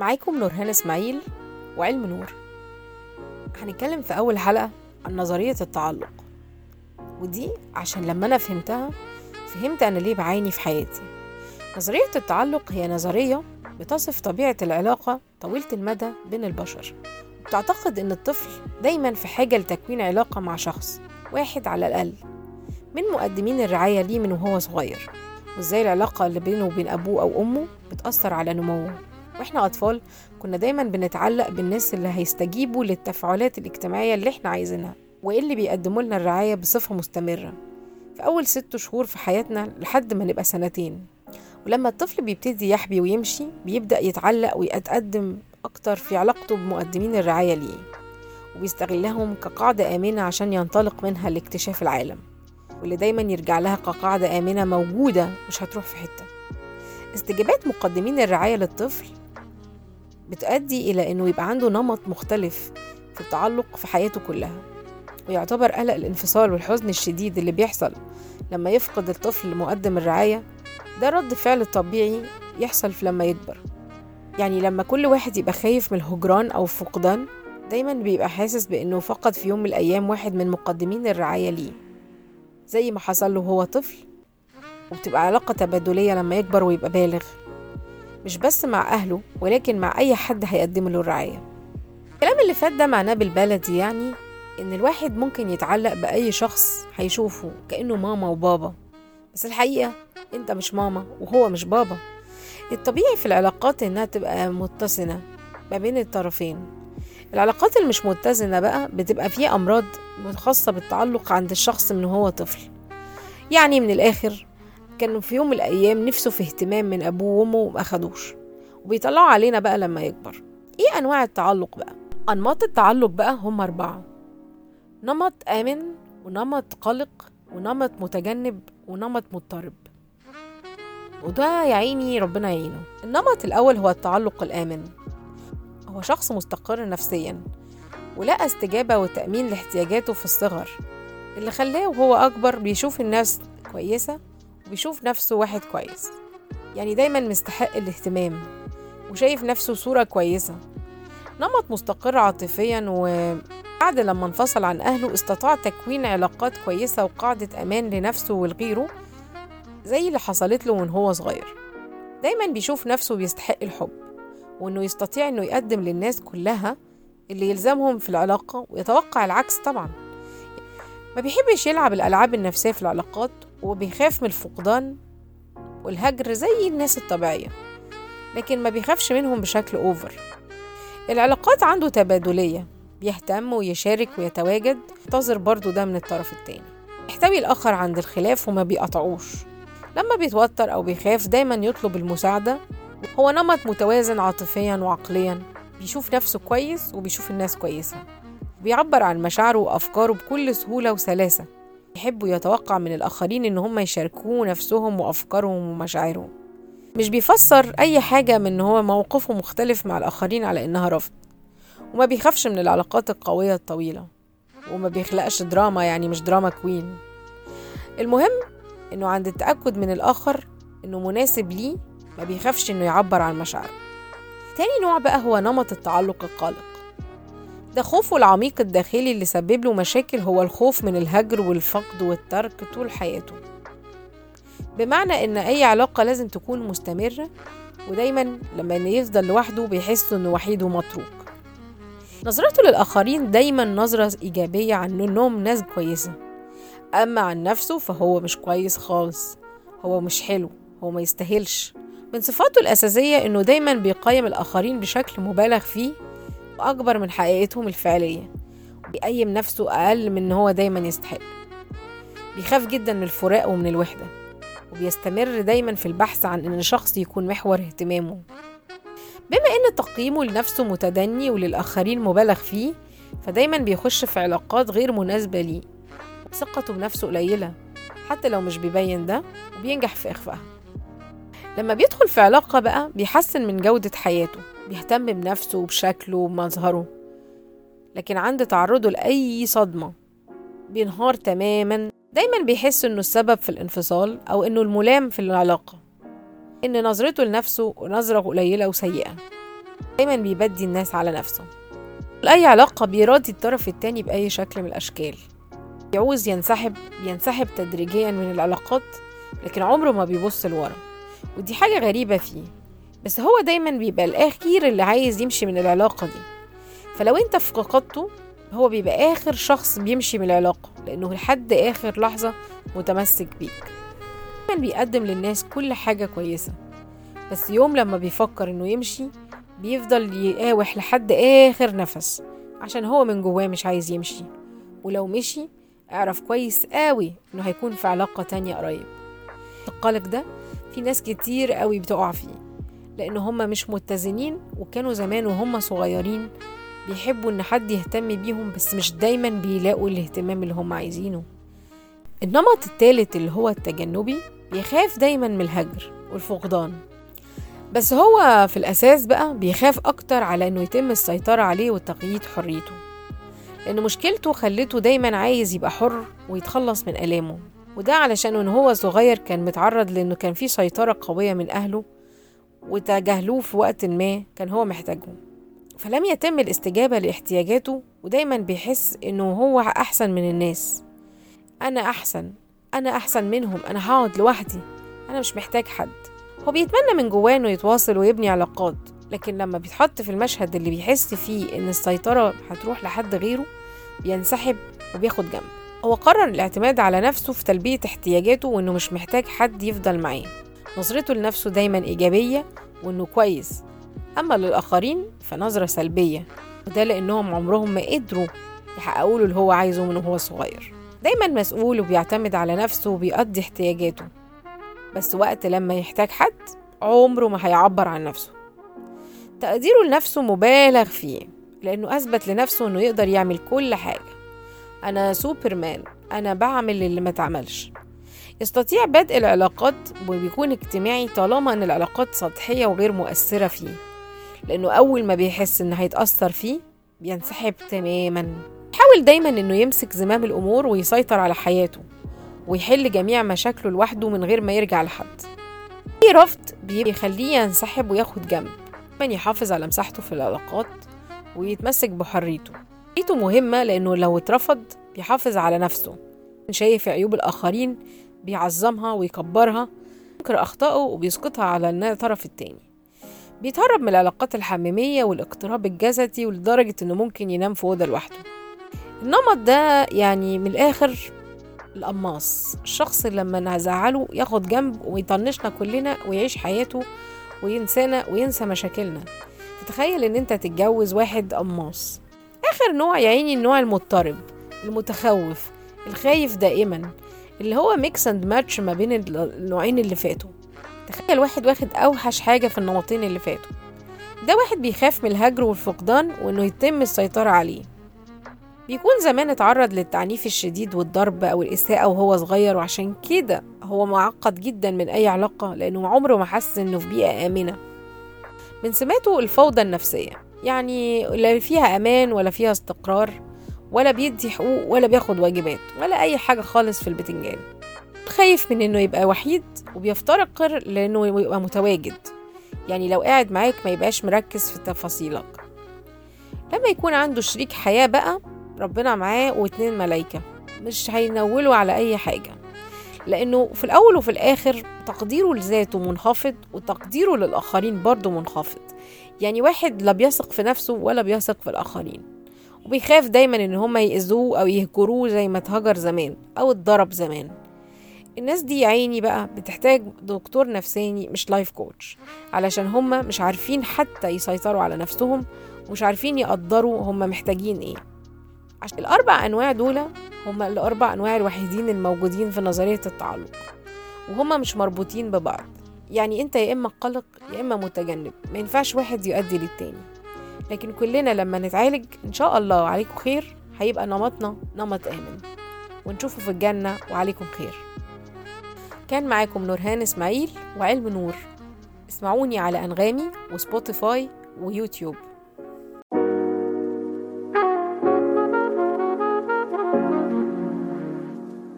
معاكم نورهان اسماعيل وعلم نور هنتكلم في أول حلقة عن نظرية التعلق ودي عشان لما أنا فهمتها فهمت أنا ليه بعاني في حياتي نظرية التعلق هي نظرية بتصف طبيعة العلاقة طويلة المدى بين البشر بتعتقد إن الطفل دايما في حاجة لتكوين علاقة مع شخص واحد على الأقل من مقدمين الرعاية ليه من وهو صغير وإزاي العلاقة اللي بينه وبين أبوه أو أمه بتأثر على نموه واحنا أطفال كنا دايما بنتعلق بالناس اللي هيستجيبوا للتفاعلات الاجتماعية اللي احنا عايزينها وإيه اللي بيقدموا لنا الرعاية بصفة مستمرة في أول ست شهور في حياتنا لحد ما نبقى سنتين ولما الطفل بيبتدي يحبي ويمشي بيبدأ يتعلق ويتقدم أكتر في علاقته بمقدمين الرعاية ليه وبيستغلهم كقاعدة آمنة عشان ينطلق منها لاكتشاف العالم واللي دايما يرجع لها كقاعدة آمنة موجودة مش هتروح في حتة استجابات مقدمين الرعاية للطفل بتؤدي إلى إنه يبقى عنده نمط مختلف في التعلق في حياته كلها ويعتبر قلق الانفصال والحزن الشديد اللي بيحصل لما يفقد الطفل مقدم الرعاية ده رد فعل طبيعي يحصل في لما يكبر يعني لما كل واحد يبقى خايف من الهجران أو الفقدان دايما بيبقى حاسس بأنه فقد في يوم من الأيام واحد من مقدمين الرعاية ليه زي ما حصل له هو طفل وبتبقى علاقة تبادلية لما يكبر ويبقى بالغ مش بس مع أهله ولكن مع أي حد هيقدم له الرعاية الكلام اللي فات ده معناه بالبلدي يعني إن الواحد ممكن يتعلق بأي شخص هيشوفه كأنه ماما وبابا بس الحقيقة أنت مش ماما وهو مش بابا الطبيعي في العلاقات إنها تبقى متزنة ما بين الطرفين العلاقات اللي مش متزنة بقى بتبقى فيها أمراض خاصة بالتعلق عند الشخص من هو طفل يعني من الآخر كانوا في يوم من الأيام نفسه في اهتمام من أبوه وأمه وما أخدوش وبيطلعوا علينا بقى لما يكبر إيه أنواع التعلق بقى؟ أنماط التعلق بقى هم أربعة نمط آمن ونمط قلق ونمط متجنب ونمط مضطرب وده يا عيني ربنا يعينه النمط الأول هو التعلق الآمن هو شخص مستقر نفسيا ولقى استجابة وتأمين لاحتياجاته في الصغر اللي خلاه وهو أكبر بيشوف الناس كويسة وبيشوف نفسه واحد كويس يعني دايما مستحق الاهتمام وشايف نفسه صورة كويسة نمط مستقر عاطفيا وبعد لما انفصل عن أهله استطاع تكوين علاقات كويسة وقاعدة أمان لنفسه ولغيره زي اللي حصلت له من هو صغير دايما بيشوف نفسه بيستحق الحب وإنه يستطيع إنه يقدم للناس كلها اللي يلزمهم في العلاقة ويتوقع العكس طبعا ما بيحبش يلعب الألعاب النفسية في العلاقات وبيخاف من الفقدان والهجر زي الناس الطبيعية لكن ما بيخافش منهم بشكل أوفر العلاقات عنده تبادلية بيهتم ويشارك ويتواجد ينتظر برضو ده من الطرف التاني يحتوي الآخر عند الخلاف وما بيقطعوش لما بيتوتر أو بيخاف دايما يطلب المساعدة هو نمط متوازن عاطفيا وعقليا بيشوف نفسه كويس وبيشوف الناس كويسة بيعبر عن مشاعره وأفكاره بكل سهولة وسلاسة يحب يتوقع من الآخرين إن هم يشاركوه نفسهم وأفكارهم ومشاعرهم مش بيفسر أي حاجة من إن هو موقفه مختلف مع الآخرين على إنها رفض وما بيخافش من العلاقات القوية الطويلة وما بيخلقش دراما يعني مش دراما كوين المهم إنه عند التأكد من الآخر إنه مناسب ليه ما بيخافش إنه يعبر عن مشاعره تاني نوع بقى هو نمط التعلق القلق ده خوفه العميق الداخلي اللي سبب له مشاكل هو الخوف من الهجر والفقد والترك طول حياته بمعنى ان اي علاقة لازم تكون مستمرة ودايما لما يفضل لوحده بيحس انه وحيد ومتروك نظرته للآخرين دايما نظرة إيجابية عن إنهم ناس كويسة أما عن نفسه فهو مش كويس خالص هو مش حلو هو ما يستاهلش من صفاته الأساسية إنه دايما بيقيم الآخرين بشكل مبالغ فيه وأكبر من حقيقتهم الفعلية وبيقيم نفسه أقل من إن هو دايما يستحق بيخاف جدا من الفراق ومن الوحدة وبيستمر دايما في البحث عن إن شخص يكون محور اهتمامه بما إن تقييمه لنفسه متدني وللآخرين مبالغ فيه فدايما بيخش في علاقات غير مناسبة ليه ثقته بنفسه قليلة حتى لو مش بيبين ده وبينجح في إخفائها لما بيدخل في علاقة بقى بيحسن من جودة حياته بيهتم بنفسه وبشكله وبمظهره لكن عند تعرضه لأي صدمة بينهار تماما دايما بيحس انه السبب في الانفصال او انه الملام في العلاقة ان نظرته لنفسه نظرة قليلة وسيئة دايما بيبدي الناس على نفسه لأي علاقة بيراضي الطرف التاني بأي شكل من الأشكال يعوز ينسحب بينسحب تدريجيا من العلاقات لكن عمره ما بيبص لورا ودي حاجة غريبة فيه بس هو دايما بيبقى الأخير اللي عايز يمشي من العلاقة دي فلو انت افتقدته هو بيبقى آخر شخص بيمشي من العلاقة لأنه لحد آخر لحظة متمسك بيك دايما بيقدم للناس كل حاجة كويسة بس يوم لما بيفكر إنه يمشي بيفضل يقاوح لحد آخر نفس عشان هو من جواه مش عايز يمشي ولو مشي اعرف كويس قوي إنه هيكون في علاقة تانية قريب القلق ده في ناس كتير قوي بتقع فيه لأن هما مش متزنين وكانوا زمان وهم صغيرين بيحبوا إن حد يهتم بيهم بس مش دايما بيلاقوا الاهتمام اللي هم عايزينه النمط التالت اللي هو التجنبي بيخاف دايما من الهجر والفقدان بس هو في الأساس بقى بيخاف أكتر على إنه يتم السيطرة عليه وتقييد حريته لأن مشكلته خلته دايما عايز يبقى حر ويتخلص من آلامه وده علشان إن هو صغير كان متعرض لأنه كان في سيطرة قوية من أهله وتجاهلوه في وقت ما كان هو محتاجهم فلم يتم الاستجابة لاحتياجاته ودايما بيحس إنه هو أحسن من الناس أنا أحسن أنا أحسن منهم أنا هقعد لوحدي أنا مش محتاج حد هو بيتمنى من جواه إنه يتواصل ويبني علاقات لكن لما بيتحط في المشهد اللي بيحس فيه إن السيطرة هتروح لحد غيره بينسحب وبياخد جنب هو قرر الاعتماد على نفسه في تلبية احتياجاته وإنه مش محتاج حد يفضل معاه نظرته لنفسه دايما إيجابية وإنه كويس أما للآخرين فنظرة سلبية وده لأنهم عمرهم ما قدروا يحققوا له اللي هو عايزه من وهو صغير دايما مسؤول وبيعتمد على نفسه وبيقضي احتياجاته بس وقت لما يحتاج حد عمره ما هيعبر عن نفسه تقديره لنفسه مبالغ فيه لأنه أثبت لنفسه إنه يقدر يعمل كل حاجة أنا سوبرمان أنا بعمل اللي ما تعملش يستطيع بدء العلاقات وبيكون اجتماعي طالما ان العلاقات سطحية وغير مؤثرة فيه لانه اول ما بيحس ان هيتأثر فيه بينسحب تماما يحاول دايما انه يمسك زمام الامور ويسيطر على حياته ويحل جميع مشاكله لوحده من غير ما يرجع لحد اي رفض بيخليه ينسحب وياخد جنب من يحافظ على مساحته في العلاقات ويتمسك بحريته حريته مهمة لأنه لو اترفض بيحافظ على نفسه شايف عيوب الآخرين بيعظمها ويكبرها ينكر أخطائه وبيسقطها على الطرف التاني بيتهرب من العلاقات الحميمية والاقتراب الجسدي ولدرجة إنه ممكن ينام في أوضة لوحده النمط ده يعني من الآخر القماص الشخص اللي لما نزعله ياخد جنب ويطنشنا كلنا ويعيش حياته وينسانا وينسى مشاكلنا تتخيل ان انت تتجوز واحد قماص اخر نوع يا عيني النوع المضطرب المتخوف الخايف دائما اللي هو ميكس اند ماتش ما بين النوعين اللي فاتوا تخيل واحد واخد اوحش حاجه في النمطين اللي فاتوا ده واحد بيخاف من الهجر والفقدان وانه يتم السيطره عليه بيكون زمان اتعرض للتعنيف الشديد والضرب او الاساءه وهو صغير وعشان كده هو معقد جدا من اي علاقه لانه عمره ما حس انه في بيئه امنه من سماته الفوضى النفسيه يعني لا فيها امان ولا فيها استقرار ولا بيدي حقوق ولا بياخد واجبات ولا اي حاجه خالص في البتنجان خايف من انه يبقى وحيد وبيفترق لانه يبقى متواجد يعني لو قاعد معاك ما يبقاش مركز في تفاصيلك لما يكون عنده شريك حياة بقى ربنا معاه واتنين ملايكة مش هينولوا على أي حاجة لأنه في الأول وفي الآخر تقديره لذاته منخفض وتقديره للآخرين برضه منخفض يعني واحد لا بيثق في نفسه ولا بيثق في الآخرين وبيخاف دايما ان هما يأذوه او يهجروه زي ما اتهجر زمان او اتضرب زمان الناس دي يا عيني بقى بتحتاج دكتور نفساني مش لايف كوتش علشان هما مش عارفين حتى يسيطروا على نفسهم ومش عارفين يقدروا هما محتاجين ايه عشان الاربع انواع دول هما الاربع انواع الوحيدين الموجودين في نظريه التعلق وهما مش مربوطين ببعض يعني انت يا اما قلق يا اما متجنب ما ينفعش واحد يؤدي للتاني لكن كلنا لما نتعالج ان شاء الله وعليكم خير هيبقى نمطنا نمط امن ونشوفه في الجنه وعليكم خير كان معاكم نورهان اسماعيل وعلم نور اسمعوني على انغامي وسبوتيفاي ويوتيوب